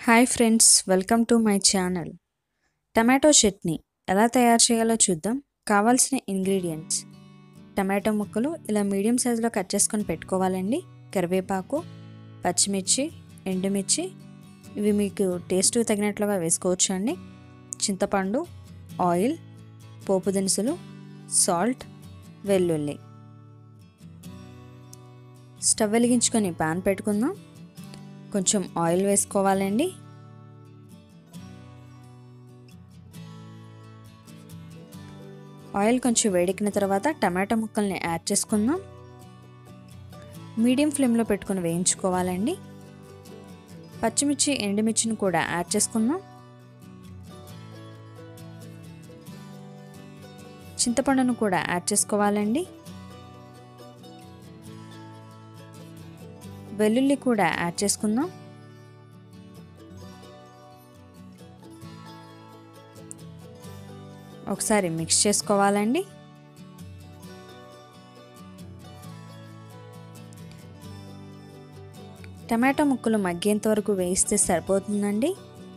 hi friends welcome to my channel tomato chutney ఎలా తయారు చేయాలో చూద్దాం కావాల్సిన ఇంగ్రీడియంట్స్ టమాటో ముక్కలు ఇలా మీడియం సైజులో కట్ చేసుకొని పెట్టుకోవాలండి కరివేపాకు పచ్చిమిర్చి ఎండుమిర్చి ఇవి మీకు టేస్ట్ తగినట్లుగా వేసుకోవచ్చు అండి చింతపండు ఆయిల్ పోపు దినుసులు సాల్ట్ వెల్లుల్లి స్టవ్ వెలిగించుకొని పాన్ పెట్టుకుందాం కొంచెం ఆయిల్ వేసుకోవాలండి ఆయిల్ కొంచెం వేడెక్కిన తర్వాత టమాటా ముక్కల్ని యాడ్ చేసుకుందాం మీడియం ఫ్లేమ్లో పెట్టుకుని వేయించుకోవాలండి పచ్చిమిర్చి ఎండుమిర్చిని కూడా యాడ్ చేసుకుందాం చింతపండును కూడా యాడ్ చేసుకోవాలండి వెల్లుల్లి కూడా యాడ్ చేసుకుందాం ఒకసారి మిక్స్ చేసుకోవాలండి టమాటా ముక్కలు మగ్గేంత వరకు వేయిస్తే సరిపోతుందండి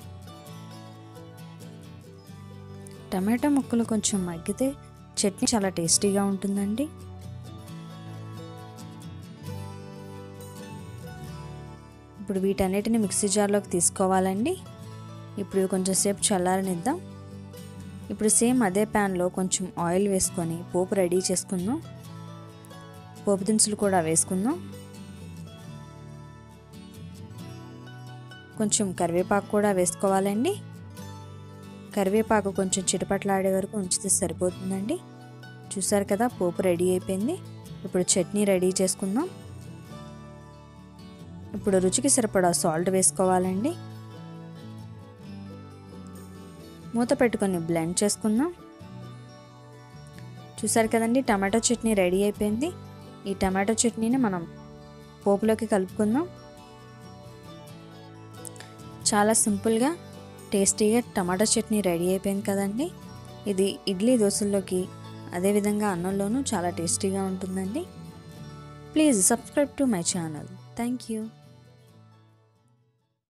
టమాటా ముక్కలు కొంచెం మగ్గితే చట్నీ చాలా టేస్టీగా ఉంటుందండి ఇప్పుడు వీటన్నిటిని మిక్సీ జార్లోకి తీసుకోవాలండి ఇప్పుడు కొంచెం సేపు చల్లారనిద్దాం ఇప్పుడు సేమ్ అదే ప్యాన్లో కొంచెం ఆయిల్ వేసుకొని పోపు రెడీ చేసుకుందాం పోపు దినుసులు కూడా వేసుకుందాం కొంచెం కరివేపాకు కూడా వేసుకోవాలండి కరివేపాకు కొంచెం చిటపట్లాడే వరకు ఉంచితే సరిపోతుందండి చూసారు కదా పోపు రెడీ అయిపోయింది ఇప్పుడు చట్నీ రెడీ చేసుకుందాం ఇప్పుడు రుచికి సరిపడా సాల్ట్ వేసుకోవాలండి మూత పెట్టుకొని బ్లెండ్ చేసుకుందాం చూసారు కదండి టమాటో చట్నీ రెడీ అయిపోయింది ఈ టమాటో చట్నీని మనం పోపులోకి కలుపుకుందాం చాలా సింపుల్గా టేస్టీగా టమాటో చట్నీ రెడీ అయిపోయింది కదండి ఇది ఇడ్లీ దోశల్లోకి అదేవిధంగా అన్నంలోనూ చాలా టేస్టీగా ఉంటుందండి please subscribe to my channel thank you